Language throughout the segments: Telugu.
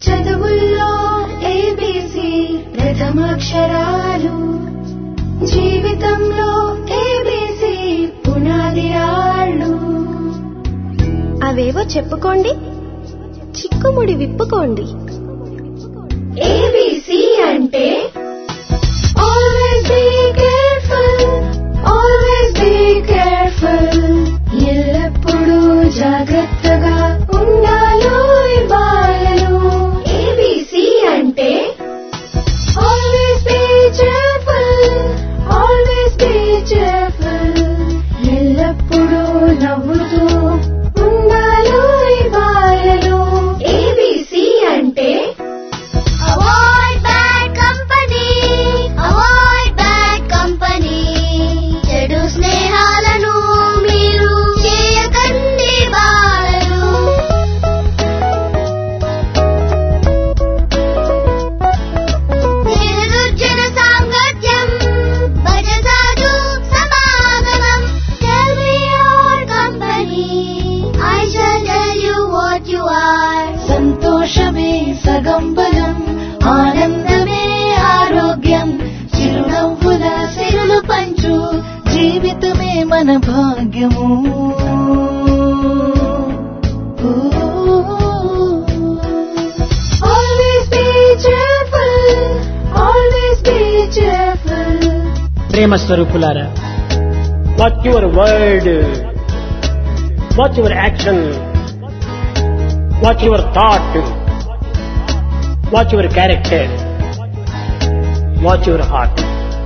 చదువుల్లో ఏబిసి ప్రథమాక్షరాలు జీవితంలో ఏబిసి పునాది రాళ్ళు అవేవో చెప్పుకోండి చిక్కుముడి విప్పుకోండి ఏబిసి అంటే always be careful always be careful ఎల్లప్పుడూ జాగ్రత్తగా ఉండాలో బాలలు ఏబిసి అంటే always be cheerful always be cheerful ఎల్లప్పుడూ నవ్వుతూ ఉండాలో బాలలు ఏబిసి అంటే Avoid bad company. Avoid bad company. చెడు స్నేహాలను మీరు చేయకండి బాలలు నిర్దుర్జన సాంగత్యం భజసాధు సమాగమం Tell me your company. I shall tell you what you are. సంతోషమే సగం బలం ఆనందమే ఆరోగ్యం చిరునవ్వుల సిరులు పంచు జీవితమే మన భాగ్యము always be cheerful always be cheerful ప్రేమ స్వరూపులారా watch your word watch your action watch your thought watch your character watch your heart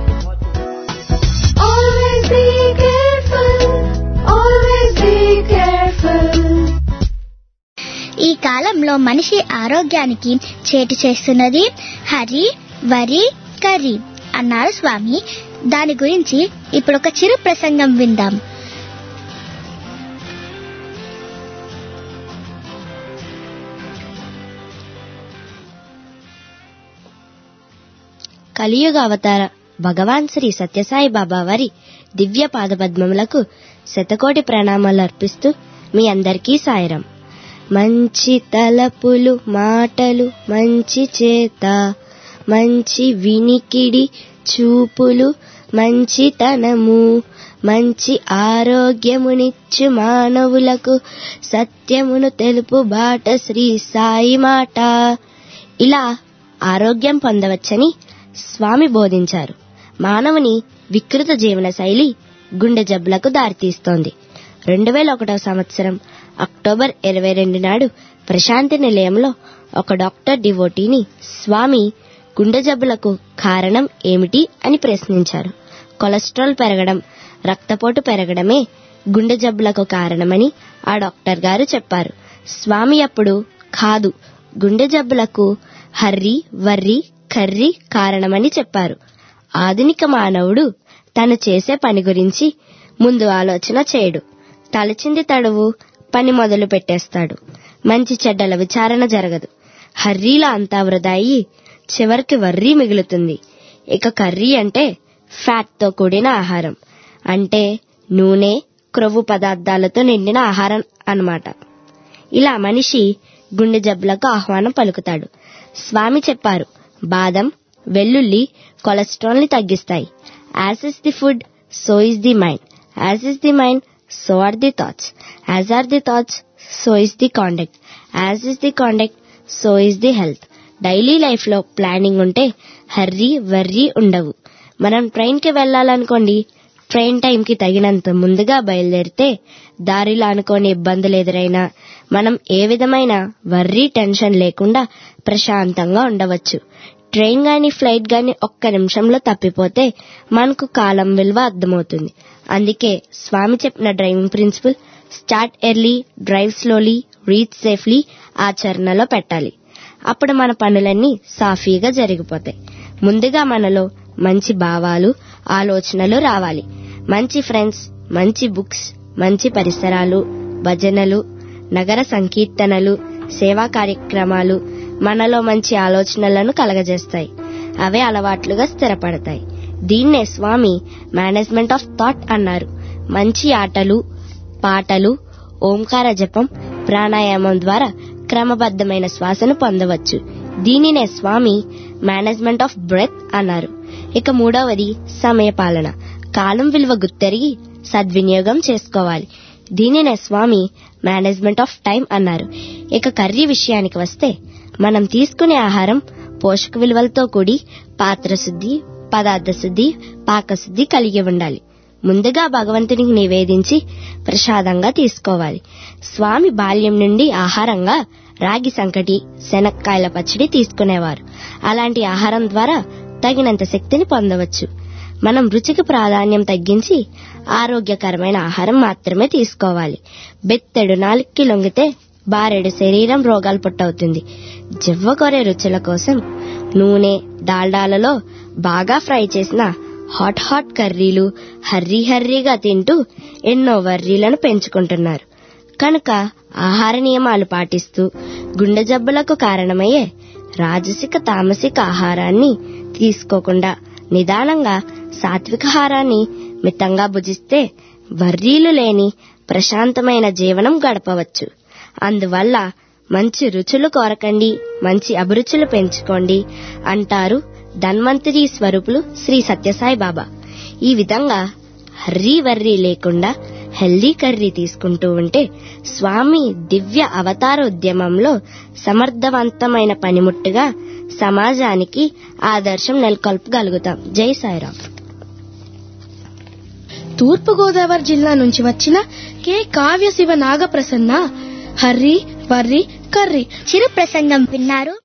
Always be careful. Always be careful. ఈ కాలంలో మనిషి ఆరోగ్యానికి చేటు చేస్తున్నది హరి వరి కర్రీ అన్నారు స్వామి దాని గురించి ఇప్పుడు ఒక చిరు ప్రసంగం విందాం కలియుగ అవతార భగవాన్ శ్రీ సత్యసాయి బాబా వారి దివ్య పాదపద్మములకు శతకోటి ప్రణామాలు అర్పిస్తూ మీ అందరికీ సాయిరం మంచి తలపులు మాటలు మంచి చేత మంచి వినికిడి చూపులు మంచితనము మంచి ఆరోగ్యమునిచ్చు మానవులకు సత్యమును తెలుపు బాట శ్రీ సాయి మాట ఇలా ఆరోగ్యం పొందవచ్చని స్వామి బోధించారు మానవుని వికృత జీవన శైలి గుండె జబ్బులకు దారితీస్తోంది రెండు వేల ఒకటవ సంవత్సరం అక్టోబర్ ఇరవై రెండు నాడు ప్రశాంతి నిలయంలో ఒక డాక్టర్ డివోటీని స్వామి గుండె జబ్బులకు కారణం ఏమిటి అని ప్రశ్నించారు కొలెస్ట్రాల్ పెరగడం రక్తపోటు పెరగడమే గుండె జబ్బులకు కారణమని ఆ డాక్టర్ గారు చెప్పారు స్వామి అప్పుడు కాదు గుండె జబ్బులకు హర్రి వర్రి కర్రీ కారణమని చెప్పారు ఆధునిక మానవుడు తను చేసే పని గురించి ముందు ఆలోచన చేయడు తలచింది తడువు పని మొదలు పెట్టేస్తాడు మంచి చెడ్డల విచారణ జరగదు హర్రీల అంతా వృధా అయ్యి చివరికి వర్రీ మిగులుతుంది ఇక కర్రీ అంటే ఫ్యాట్ తో కూడిన ఆహారం అంటే నూనె క్రొవ్వు పదార్థాలతో నిండిన ఆహారం అన్నమాట ఇలా మనిషి గుండె జబ్బులకు ఆహ్వానం పలుకుతాడు స్వామి చెప్పారు బాదం వెల్లుల్లి కొలెస్ట్రాల్ ని తగ్గిస్తాయి as is the food so is the mind as is the mind so are the thoughts as are the thoughts so is the conduct as is the conduct so is the health daily life లో ప్లానింగ్ ఉంటే హర్రీ వర్రీ ఉండవు మనం ట్రైన్ కి వెళ్ళాలనుకోండి ట్రైన్ టైం కి తగినంత ముందుగా బయలుదేరితే దారిలో అనుకోని ఇబ్బందులు ఎదురైనా మనం ఏ విధమైన వర్రీ టెన్షన్ లేకుండా ప్రశాంతంగా ఉండవచ్చు ట్రైన్ గాని ఫ్లైట్ గాని ఒక్క నిమిషంలో తప్పిపోతే మనకు కాలం విలువ అర్థమవుతుంది అందుకే స్వామి చెప్పిన driving principle start early drive slowly reach safely ఆచరణలో పెట్టాలి అప్పుడు మన పనులన్నీ సాఫీగా జరిగిపోతాయి ముందుగా మనలో మంచి భావాలు ఆలోచనలు రావాలి మంచి ఫ్రెండ్స్ మంచి బుక్స్ మంచి పరిసరాలు భజనలు నగర సంకీర్తనలు సేవా కార్యక్రమాలు మనలో మంచి ఆలోచనలను కలగజేస్తాయి అవే అలవాట్లుగా స్థిరపడతాయి దీన్నే స్వామి మేనేజ్మెంట్ ఆఫ్ థాట్ అన్నారు మంచి ఆటలు పాటలు ఓంకార జపం ప్రాణాయామం ద్వారా క్రమబద్ధమైన శ్వాసను పొందవచ్చు దీనినే స్వామి మేనేజ్మెంట్ ఆఫ్ బ్రెత్ అన్నారు ఇక మూడవది సమయపాలన కాలం విలువ గుర్తెరిగి సద్వినియోగం చేసుకోవాలి దీనినే స్వామి మేనేజ్మెంట్ ఆఫ్ టైం అన్నారు ఇక కర్రీ విషయానికి వస్తే మనం తీసుకునే ఆహారం పోషక విలువలతో కూడి పాత్ర శుద్ధి పదార్థ శుద్ధి పాకశుద్ధి కలిగి ఉండాలి ముందుగా భగవంతునికి నివేదించి ప్రసాదంగా తీసుకోవాలి స్వామి బాల్యం నుండి ఆహారంగా రాగి సంకటి శనక్కాయల పచ్చడి తీసుకునేవారు అలాంటి ఆహారం ద్వారా తగినంత శక్తిని పొందవచ్చు మనం రుచికి ప్రాధాన్యం తగ్గించి ఆరోగ్యకరమైన ఆహారం మాత్రమే తీసుకోవాలి బెత్తెడు నాలుగుకి లొంగితే బారెడు శరీరం రోగాలు పుట్టవుతుంది జివ్వకొరే రుచుల కోసం నూనె డాల్డాలలో బాగా ఫ్రై చేసిన హాట్ హాట్ కర్రీలు హర్రీ హర్రీగా తింటూ ఎన్నో వర్రీలను పెంచుకుంటున్నారు కనుక ఆహార నియమాలు పాటిస్తూ గుండె జబ్బులకు కారణమయ్యే రాజసిక తామసిక ఆహారాన్ని తీసుకోకుండా నిదానంగా సాత్విక ఆహారాన్ని మితంగా భుజిస్తే వర్రీలు లేని ప్రశాంతమైన జీవనం గడపవచ్చు అందువల్ల మంచి రుచులు కోరకండి మంచి అభిరుచులు పెంచుకోండి అంటారు ధన్వంతరి స్వరూపులు శ్రీ సత్యసాయి బాబా ఈ విధంగా హర్రీ వర్రీ లేకుండా హెల్దీ కర్రీ తీసుకుంటూ ఉంటే స్వామి దివ్య అవతార ఉద్యమంలో సమర్థవంతమైన పనిముట్టుగా సమాజానికి ఆదర్శం నెలకొల్పగలుగుతాం జై సాయిరాం తూర్పుగోదావరి జిల్లా నుంచి వచ్చిన K Kavya Siva Nagaprasanna hurry worry curry చిరు ప్రసంగం విన్నారు